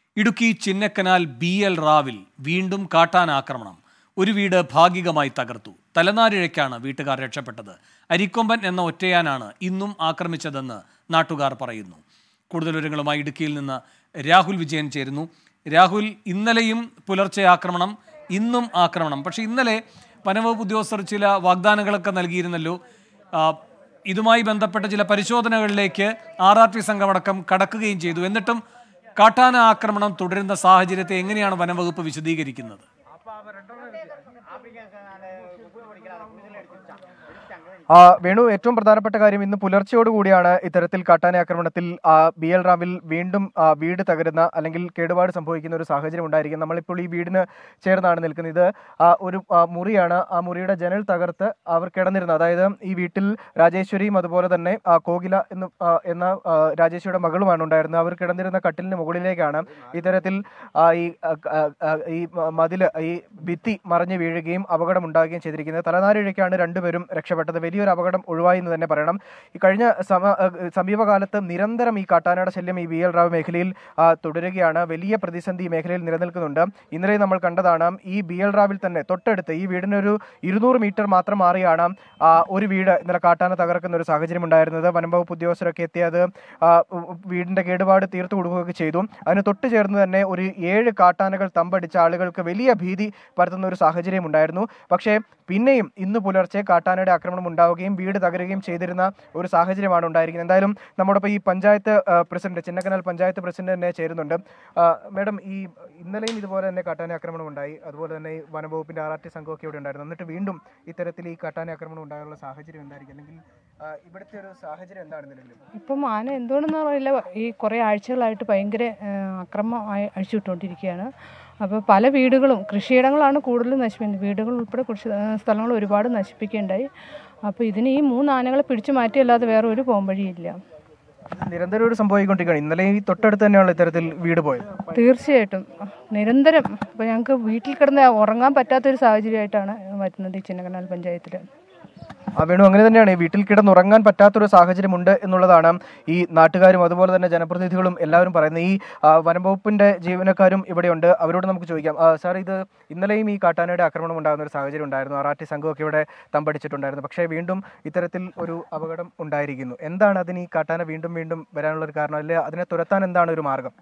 Idukki Chinnakanal B L റാവിൽ വീണ്ടും കാട്ടാൻ ആക്രമണം ഒരു വീട് ഭാഗികമായി തകർത്തു തലനാരിഴയ്ക്കാണ് വീട്ടുകാർ രക്ഷപ്പെട്ടത് അരിക്കൊമ്പൻ എന്ന ഒറ്റയാനാണ് ഇന്നും ആക്രമിച്ചതെന്ന് നാട്ടുകാർ പറയുന്നു കൂടുതൽ വിവരങ്ങളുമായി ഇടുക്കിയിൽ നിന്ന് രാഹുൽ വിജയൻ ചേരുന്നു രാഹുൽ ഇന്നലെയും പുലർച്ചെ ആക്രമണം ഇന്നും ആക്രമണം പക്ഷേ ഇന്നലെ വനവകുപ്പ് ഉദ്യോഗസ്ഥർ ചില വാഗ്ദാനങ്ങളൊക്കെ നൽകിയിരുന്നല്ലോ ആ, ഇതുമായി ബന്ധപ്പെട്ട ചില പരിശോധനകളിലേക്ക് ആർ ആർ ടി സംഘമടക്കം കടക്കുകയും ചെയ്തു എന്നിട്ടും കാട്ടാന ആക്രമണം തുടരുന്ന സാഹചര്യത്തെ എങ്ങനെയാണ് വനംവകുപ്പ് വിശദീകരിക്കുന്നത് ആ, വേണു ഏറ്റവും പ്രധാനപ്പെട്ട കാര്യം ഇന്ന് പുലർച്ചയോടുകൂടിയാണ് ഇത്തരത്തിൽ കാട്ടാന ആക്രമണത്തിൽ ആ, ബി എൽ റാമിൽ വീണ്ടും ആ, വീട് തകരുന്ന അല്ലെങ്കിൽ കേടുപാട് സംഭവിക്കുന്ന ഒരു സാഹചര്യം ഉണ്ടായിരിക്കും നമ്മളിപ്പോൾ ഈ വീടിന് ചേർന്നാണ് നിൽക്കുന്നത് ഇത് ആ, ഒരു ആ, മുറിയാണ് ആ മുറിയുടെ ജനൽ തകർത്ത് അവർ കിടന്നിരുന്നത് അതായത് ഈ വീട്ടിൽ രാജേശ്വരിയും അതുപോലെ തന്നെ ആ, കോകില എന്ന് ആ, എന്ന ആ, രാജേശ്വരിയുടെ മകളുമാണ് ഉണ്ടായിരുന്നത് അവർ കിടന്നിരുന്ന കട്ടിലിന് മുകളിലേക്കാണ് ഇത്തരത്തിൽ ആ, ഈ ആ, ആ, ആ, ഈ മ- മതില് ഈ ഭിത്തി മറിഞ്ഞു വീഴുകയും അപകടം ഉണ്ടാകുകയും ചെയ്തിരിക്കുന്നത് തലനാരിഴയ്ക്കാണ് രണ്ടുപേരും രക്ഷപ്പെട്ടത് വലിയൊരു അപകടം ഒഴിവായി എന്ന് തന്നെ പറയണം ഈ കഴിഞ്ഞ സമ അഹ് സമീപകാലത്ത് നിരന്തരം ഈ കാട്ടാനയുടെ ശല്യം ഈ വി എൽ റാവ് മേഖലയിൽ ആ, തുടരുകയാണ് വലിയ പ്രതിസന്ധി ഈ മേഖലയിൽ നിലനിൽക്കുന്നുണ്ട് ഇന്നലെ നമ്മൾ കണ്ടതാണ് ഈ ബി എൽ റാവിൽ തന്നെ തൊട്ടടുത്ത് ഈ വീടിനൊരു ഇരുന്നൂറ് മീറ്റർ മാത്രം മാറിയാണ് ആ, ഒരു വീട് ഇന്നലെ കാട്ടാന തകർക്കുന്ന ഒരു സാഹചര്യം ഉണ്ടായിരുന്നത് വനംവകുപ്പ് ഉദ്യോഗസ്ഥരൊക്കെ എത്തി അത് ആ, ഉ- ഉ- വീടിന്റെ കേടുപാട് തീർത്തു കൊടുക്കുകയൊക്കെ ചെയ്തു അതിന് തൊട്ട് ചേർന്ന് തന്നെ ഒരു ഏഴ് കാട്ടാനകൾ തമ്പടിച്ച ആളുകൾക്ക് വലിയ ഭീതി പരത്തുന്ന ഒരു സാഹചര്യം ഉണ്ടായിരുന്നു പക്ഷേ പിന്നെയും ഇന്ന് പുലർച്ചെ കാട്ടാനയുടെ ആക്രമണം ഉണ്ടാവുകയും വീട് തകരുകയും ചെയ്തിരുന്ന ഒരു സാഹചര്യമാണ് ഉണ്ടായിരിക്കുന്നത് എന്തായാലും നമ്മോടൊപ്പം ഈ പഞ്ചായത്ത് ആ, പ്രസിഡന്റ് ചിന്നക്കനാൽ പഞ്ചായത്ത് പ്രസിഡന്റ് തന്നെ ചേരുന്നുണ്ട് ആ, മാഡം ഈ ഇന്നലെയും ഇതുപോലെ തന്നെ കാട്ടാന ആക്രമണം ഉണ്ടായി അതുപോലെ തന്നെ ഈ വനംവകുപ്പിന്റെ ആർ ആർ ടി സംഘമൊക്കെ ഇവിടെ ഉണ്ടായിരുന്നു എന്നിട്ട് വീണ്ടും ഇത്തരത്തിൽ ഈ കാട്ടാന ആക്രമണം ഉണ്ടാകാനുള്ള സാഹചര്യം എന്തായിരിക്കും അല്ലെങ്കിൽ ആ, ഇവിടുത്തെ ഒരു സാഹചര്യം എന്താണ് നിലവിൽ ഇപ്പം ആന എന്തുകൊണ്ടെന്ന് അറിയില്ല ഈ കുറേ ആഴ്ചകളായിട്ട് ഭയങ്കര ആ, അക്രമം അയ- അഴിച്ചുവിട്ടുകൊണ്ടിരിക്കുകയാണ് അപ്പോൾ പല വീടുകളും കൃഷിയിടങ്ങളാണ് കൂടുതലും നശിപ്പിക്കുന്നത് വീടുകൾ ഉൾപ്പെടെ കൃഷി ആ, സ്ഥലങ്ങൾ ഒരുപാട് നശിപ്പിക്കുകയുണ്ടായി അപ്പോൾ ഇതിന് ഈ മൂന്ന് ആനകളെ പിടിച്ചു മാറ്റിയല്ലാതെ വേറെ ഒരു പോംവഴിയില്ല ഇത് നിരന്തരം ഒരു സംഭവിക്കൊണ്ടിരിക്കുകയാണ് ഇന്നലെ ഈ തൊട്ടടുത്ത് തന്നെയാണ് ഇത്തരത്തിൽ വീട് പോയത് തീർച്ചയായിട്ടും നിരന്തരം ഇപ്പോൾ ഞങ്ങൾക്ക് വീട്ടിൽ കിടന്ന് ഉറങ്ങാൻ പറ്റാത്തൊരു സാഹചര്യമായിട്ടാണ് വരുന്നത് ഈ ചിന്നക്കനാൽ പഞ്ചായത്തിൽ ആ വേണു അങ്ങനെ തന്നെയാണ് ഈ വീട്ടിൽ കിടന്നുറങ്ങാൻ പറ്റാത്തൊരു സാഹചര്യമുണ്ട് എന്നുള്ളതാണ് ഈ നാട്ടുകാരും അതുപോലെ തന്നെ ജനപ്രതിനിധികളും എല്ലാവരും പറയുന്നത് ഈ ആ, വനം വകുപ്പിന്റെ ജീവനക്കാരും ഇവിടെയുണ്ട് അവരോട് നമുക്ക് ചോദിക്കാം ആ, സാർ ഇത് ഇന്നലെയും ഈ കാട്ടാനയുടെ ആക്രമണം ഉണ്ടാകുന്ന ഒരു സാഹചര്യം ഉണ്ടായിരുന്നു അറാട്ടി സംഘമൊക്കെ ഇവിടെ തമ്പടിച്ചിട്ടുണ്ടായിരുന്നു പക്ഷേ വീണ്ടും ഇത്തരത്തിൽ ഒരു അപകടം ഉണ്ടായിരിക്കുന്നു എന്താണ് അതിന് ഈ കാട്ടാന വീണ്ടും വീണ്ടും വരാനുള്ള ഒരു കാരണം അല്ലെ അതിനെ തുരത്താൻ എന്താണ് ഒരു മാർഗം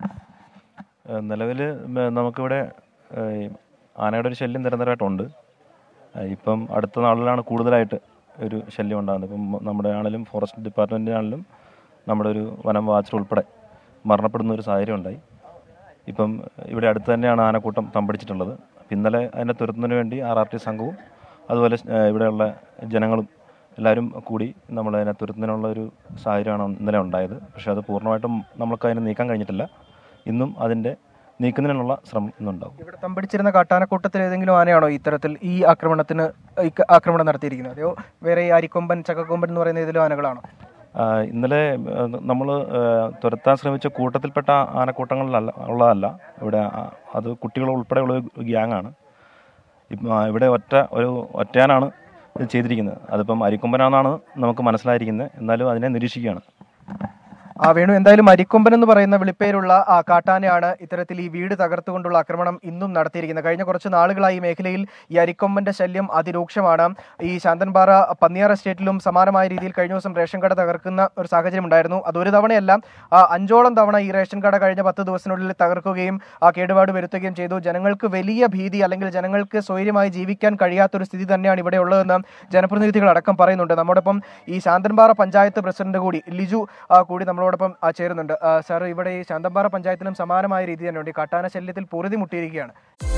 നിലവിൽ നമുക്കിവിടെ ഏഹ്, ഈ ആനയുടെ ഒരു ശല്യം നിരന്തരമായിട്ടുണ്ട് ഏഹ്, ഇപ്പം അടുത്ത നാളിലാണ് കൂടുതലായിട്ട് ഒരു ശല്യം ഉണ്ടാകുന്നത് ഇപ്പം മ- നമ്മുടെ ആണെങ്കിലും ഫോറസ്റ്റ് ഡിപ്പാർട്ട്മെൻറ്റിനാണെങ്കിലും നമ്മുടെ ഒരു വനം വാച്ചർ ഉൾപ്പെടെ മരണപ്പെടുന്ന ഒരു സാഹചര്യം ഉണ്ടായി ഇപ്പം ഇവിടെ അടുത്ത് തന്നെയാണ് ആനക്കൂട്ടം തമ്പടിച്ചിട്ടുള്ളത് അപ്പം ഇന്നലെ അതിനെ തുരത്തുന്നതിന് വേണ്ടി ആർ ആർ ടി സംഘവും അതുപോലെ ഏഹ്, ഇവിടെയുള്ള ജനങ്ങളും എല്ലാവരും കൂടി നമ്മൾ അതിനെ തുരത്തുന്നതിനുള്ള ഒരു സാഹചര്യമാണ് ഇന്നലെ ഉണ്ടായത് പക്ഷേ അത് പൂർണ്ണമായിട്ടും നമുക്ക് അതിനെ നീക്കാൻ കഴിഞ്ഞിട്ടില്ല ഇന്നും അതിൻ്റെ നീക്കുന്നതിനുള്ള ശ്രമം ഇന്നുണ്ടാവും ഇവിടെ തമ്പടിച്ചിരുന്ന കാട്ടാനക്കൂട്ടത്തിൽ ഏതെങ്കിലും ആനയാണോ ഇത്തരത്തിൽ ഈ ആക്രമണത്തിന് ഈ ക- ആക്രമണം നടത്തിയിരിക്കുന്നത് അതെയോ വേറെ ഈ അരിക്കൊമ്പൻ ചക്കക്കൊമ്പൻ എന്ന് പറയുന്ന ഏതെങ്കിലും ആനകളാണോ ആ, ഇന്നലെ നമ്മൾ തുരത്താൻ ശ്രമിച്ച കൂട്ടത്തിൽപ്പെട്ട ആനക്കൂട്ടങ്ങളിലല്ല ഉള്ളതല്ല ഇവിടെ ആ, അത് കുട്ടികൾ ഉൾപ്പെടെയുള്ള ഒരു ഗ്യാങ്ങാണ് ഇപ്പം ആ, ഇവിടെ ഒറ്റ ഒരു ഒറ്റയാനാണ് ഇത് ചെയ്തിരിക്കുന്നത് അതിപ്പം അരിക്കൊമ്പനാണെന്നാണ് നമുക്ക് മനസ്സിലായിരിക്കുന്നത് എന്നാലും അതിനെ നിരീക്ഷിക്കുകയാണ് ആ വേണു എന്തായാലും അരിക്കൊമ്പൻ എന്ന് പറയുന്ന വിളിപ്പേരുള്ള ആ കാട്ടാനയാണ് ഇത്തരത്തിൽ ഈ വീട് തകർത്തുകൊണ്ടുള്ള ആക്രമണം ഇന്നും നടത്തിയിരിക്കുന്നത് കഴിഞ്ഞ കുറച്ച് നാളുകളായി ഈ മേഖലയിൽ ഈ അരിക്കൊമ്പന്റെ ശല്യം അതിരൂക്ഷമാണ് ഈ ശാന്തൻപാറ പന്നിയാർ എസ്റ്റേറ്റിലും സമാനമായ രീതിയിൽ കഴിഞ്ഞ ദിവസം റേഷൻ കട തകർക്കുന്ന ഒരു സാഹചര്യം ഉണ്ടായിരുന്നു അതൊരു തവണയല്ല ആ, അഞ്ചോളം തവണ ഈ റേഷൻ കട കഴിഞ്ഞ പത്ത് ദിവസത്തിനുള്ളിൽ തകർക്കുകയും ആ കേടുപാട് വരുത്തുകയും ചെയ്തു ജനങ്ങൾക്ക് വലിയ ഭീതി അല്ലെങ്കിൽ ജനങ്ങൾക്ക് സ്വൈര്യമായി ജീവിക്കാൻ കഴിയാത്തൊരു സ്ഥിതി തന്നെയാണ് ഇവിടെ ഉള്ളതെന്ന് ജനപ്രതിനിധികൾ അടക്കം പറയുന്നുണ്ട് നമ്മോടൊപ്പം ഈ ശാന്തൻപാറ പഞ്ചായത്ത് പ്രസിഡന്റ് കൂടി ലിജു ആ, കൂടി നമ്മളോടൊപ്പം ആ, ചേരുന്നുണ്ട് ആ, സാർ ഇവിടെ ഈ ശാന്തൻപാറ പഞ്ചായത്തിലും സമാനമായ രീതി തന്നെയുണ്ട് ഈ കാട്ടാന ശല്യത്തിൽ പൊറുതി മുട്ടിയിരിക്കുകയാണ്